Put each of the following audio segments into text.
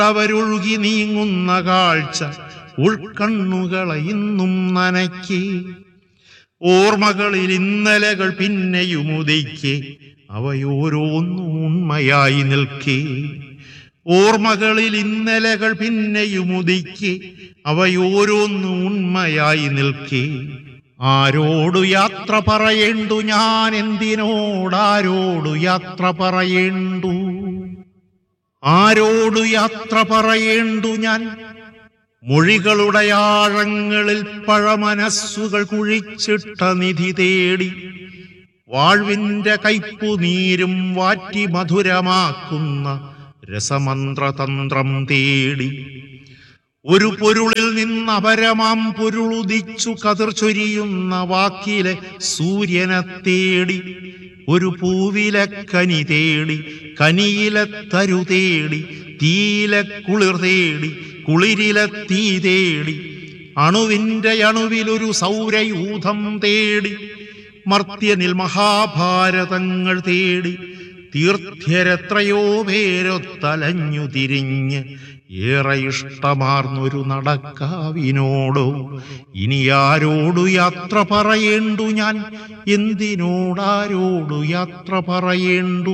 അവരൊഴുകി നീങ്ങുന്ന കാഴ്ച ഉൾക്കണ്ണുകളെ ഇന്നും നനയ്ക്ക് ഓർമ്മകളിൽ ഇന്നലകൾ പിന്നെയും ഉദിക്കെ അവയോരോന്നും ഉണ്മയായി നിൽക്കേ ഓർമ്മകളിൽ ഇന്നലകൾ പിന്നെയും ഉദിക്കെ അവയോരോന്നും ഉണ്മയായി നിൽക്കേ ആരോടു യാത്ര പറയേണ്ടു ഞാൻ എന്തിനോടാരോടു യാത്ര പറയേണ്ടു ആരോടു യാത്ര പറയേണ്ടു ഞാൻ മൊഴികളുടെ ആഴങ്ങളിൽ പഴമനസ്സുകൾ കുഴിച്ചിട്ട നിധി തേടി വാഴ്വിന്റെ കയ്പു നീരും വാറ്റി മധുരമാക്കുന്ന രസമന്ത്രതന്ത്രം തേടി ഒരു പൊരുളിൽ നിന്ന് അപരമാം പൊരുളുദിച്ചു കതിർ ചൊരിയുന്ന വാക്കിലെ സൂര്യനെ തേടി ഒരു പൂവിലെ കനി തേടി കനിയിലെ തരു തേടി തീയിലെ കുളിർ തേടി കുളിരിലെ തീ തേടി അണുവിന്റെ അണുവിലൊരു സൗരയൂഥം തേടി മർത്യനിൽ മഹാഭാരതങ്ങൾ തേടി തീർത്ഥ്യരെത്രയോ പേരൊത്തലഞ്ഞു തിരിഞ്ഞ് ഏറെ ഇഷ്ടമാർന്നൊരു നടക്കാവിനോടോ ഇനി ആരോടു യാത്ര പറയേണ്ടു ഞാൻ എന്തിനോടാരോടു യാത്ര പറയേണ്ടു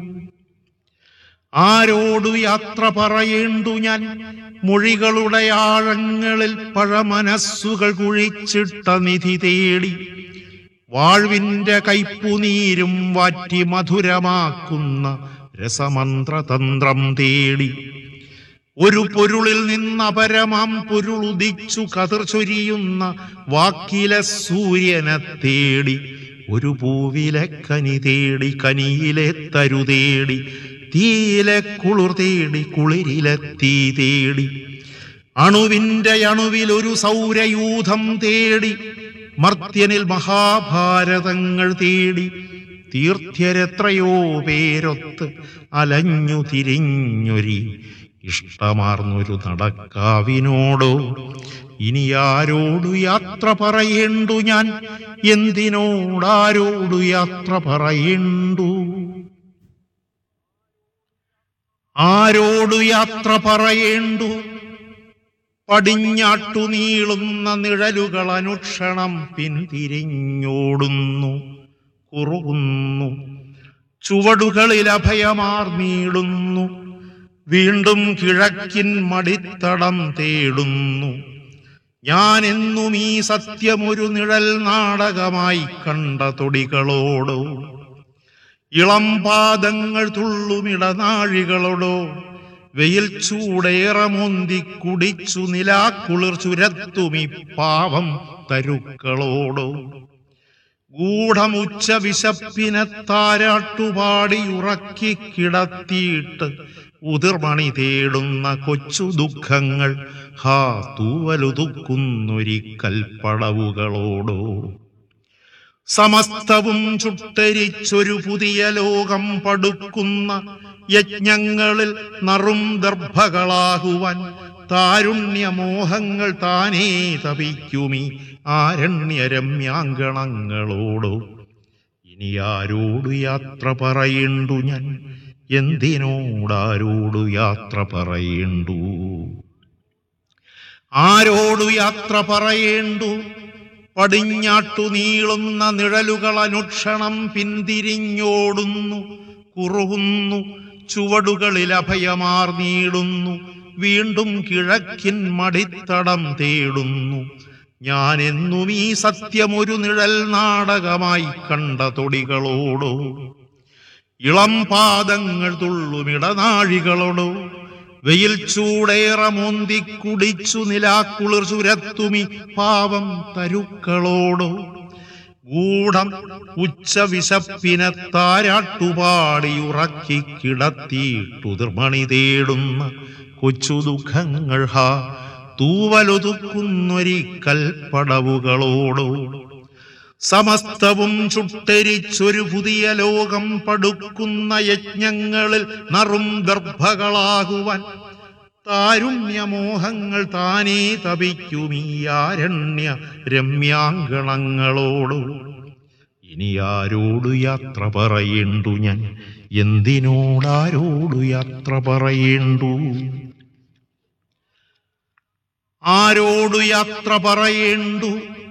ആരോടു യാത്ര പറയേണ്ടു ഞാൻ മൊഴികളുടെ ആഴങ്ങളിൽ പഴമനസ്സുകൾ കുഴിച്ചിട്ട നിധി തേടി വാഴ്വിന്റെ കയ്പുനീരും വാറ്റി മധുരമാക്കുന്ന രസമന്ത്രതന്ത്രം തേടി ഒരു പൊരുളിൽ നിന്ന് അപരമാം പൊരുളുദിച്ചു കതിർ ചൊരിയുന്ന വാക്കിലെ സൂര്യനെ തേടി ഒരു പൂവിലെ കനി തേടി കനിയിലെ തരു തേടി തീയിലെ കുളിർ തേടി കുളിരിലെ തീ തേടി അണുവിന്റെ അണുവിൽ ഒരു സൗരയൂഥം തേടി മർത്യനിൽ മഹാഭാരതങ്ങൾ തേടി തീർത്ഥ്യരെത്രയോ പേരൊത്ത് അലഞ്ഞു തിരിഞ്ഞൊരി ഇഷ്ടമാർന്നൊരു നടക്കാവിനോടോ ഇനി ആരോടു യാത്ര പറയേണ്ടു ഞാൻ എന്തിനോടാരോടു യാത്ര പറയേണ്ടു ആരോടു യാത്ര പറയേണ്ടു പടിഞ്ഞാട്ടു നീളുന്ന നിഴലുകൾ അനുക്ഷണം പിന്തിരിഞ്ഞോടുന്നു കുറുകുന്നു ചുവടുകളിൽ അഭയമാർന്നീടുന്നു വീണ്ടും കിഴക്കിൻ മടിത്തടം തേടുന്നു ഞാൻ എന്നും ഈ സത്യമൊരു നിഴൽ നാടകമായി കണ്ട തൊടികളോടോ ഇളം പാദങ്ങൾ തുള്ളുമിടനാഴികളോടോ വെയിൽ ചൂടേറെ മൊന്തി കുടിച്ചു നിലാക്കുളിർ ചുരത്തുമി പാവം തരുക്കളോടോ ഗൂഢമുച്ച വിശപ്പിനെ താരാട്ടുപാടി ഉറക്കി കിടത്തിയിട്ട് ഉതിർമണി തേടുന്ന കൊച്ചു ദുഃഖങ്ങൾ ഹാ തൂവലുതുക്കുന്നൊരി കൽപ്പടവുകളോടോ സമസ്തവും ചുട്ടരിച്ചൊരു പുതിയ ലോകം പടുക്കുന്ന യജ്ഞങ്ങളിൽ നറും ദർഭകളാകുവാൻ താരുണ്യമോഹങ്ങൾ താനേ തപിക്കുമീ ആരണ്യരമ്യാങ്കണങ്ങളോടോ ഇനി ആരോടു യാത്ര പറയേണ്ടു ഞാൻ എന്തിനോടാരോടു യാത്ര പറയേണ്ടു ആരോടു യാത്ര പറയേണ്ടു പടിഞ്ഞാട്ടു നീളുന്ന നിഴലുകൾ അനുക്ഷണം പിന്തിരിഞ്ഞോടുന്നു കുറുകുന്നു ചുവടുകളിൽ അഭയമാർന്നീടുന്നു വീണ്ടും കിഴക്കിൻ മടിത്തടം തേടുന്നു ഞാൻ എന്നും ഈ സത്യമൊരു നിഴൽ നാടകമായി കണ്ട തൊടികളോടോ ഇളം പാദങ്ങൾ തുള്ളുമിടനാഴികളോടോ വെയിൽ ചൂടേറെ മോന്തി കുടിച്ചു നിലാക്കുളിർ ചുരത്തുമി പാവം തരുക്കളോടോ ഗൂഢം ഉച്ച വിശപ്പിനെ താരാട്ടുപാടി ഉറക്കി കിടത്തിയിട്ടുതിർമണി തേടുന്ന കൊച്ചു ദുഃഖങ്ങൾ ഹാ തൂവലൊതുക്കുന്നൊരി കൽപ്പടവുകളോടോ സമസ്തവും ചുട്ടരിച്ചൊരു പുതിയ ലോകം പടുക്കുന്ന യജ്ഞങ്ങളിൽ നറും ഗർഭകളാകുവാൻ താരുണ്യമോഹങ്ങൾ താനേ തപിക്കുമീ ആരണ്യ രമ്യാങ്കണങ്ങളോടു ഇനി ആരോടു യാത്ര പറയേണ്ടു ഞാൻ എന്തിനോടാരോടു യാത്ര പറയേണ്ടു ആരോടു യാത്ര പറയേണ്ടു